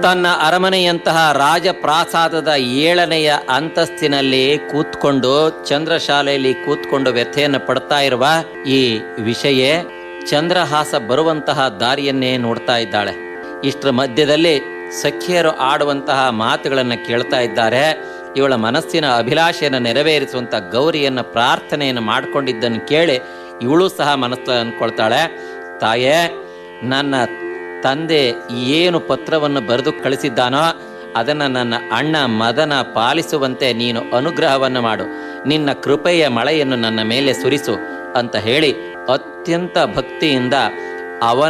ತನ್ನ ಅರಮನೆಯಂತಹ ರಾಜಪ್ರಾಸಾದದ ಏಳನೆಯ ಅಂತಸ್ತಿನಲ್ಲಿ ಕೂತ್ಕೊಂಡು ಚಂದ್ರಶಾಲೆಯಲ್ಲಿ ಕೂತ್ಕೊಂಡು ವ್ಯಥೆಯನ್ನು ಪಡ್ತಾ ಇರುವ ಈ ವಿಷಯ ಚಂದ್ರಹಾಸ ಬರುವಂತಹ ದಾರಿಯನ್ನೇ ನೋಡ್ತಾ ಇದ್ದಾಳೆ ಇಷ್ಟರ ಮಧ್ಯದಲ್ಲಿ ಸಖಿಯರು ಆಡುವಂತಹ ಮಾತುಗಳನ್ನು ಕೇಳ್ತಾ ಇದ್ದಾರೆ ಇವಳ ಮನಸ್ಸಿನ ಅಭಿಲಾಷೆಯನ್ನು ನೆರವೇರಿಸುವಂತ ಗೌರಿಯನ್ನ ಪ್ರಾರ್ಥನೆಯನ್ನು ಮಾಡ್ಕೊಂಡಿದ್ದನ್ನು ಕೇಳಿ ಇವಳು ಸಹ ಮನಸ್ಸು ಅಂದ್ಕೊಳ್ತಾಳೆ ತಾಯೇ ನನ್ನ ತಂದೆ ಏನು ಪತ್ರವನ್ನು ಬರೆದು ಕಳಿಸಿದ್ದಾನೋ ಅದನ್ನು ನನ್ನ ಅಣ್ಣ ಮದನ ಪಾಲಿಸುವಂತೆ ನೀನು ಅನುಗ್ರಹವನ್ನು ಮಾಡು ನಿನ್ನ ಕೃಪೆಯ ಮಳೆಯನ್ನು ನನ್ನ ಮೇಲೆ ಸುರಿಸು ಅಂತ ಹೇಳಿ ಅತ್ಯಂತ ಭಕ್ತಿಯಿಂದ ಅವನ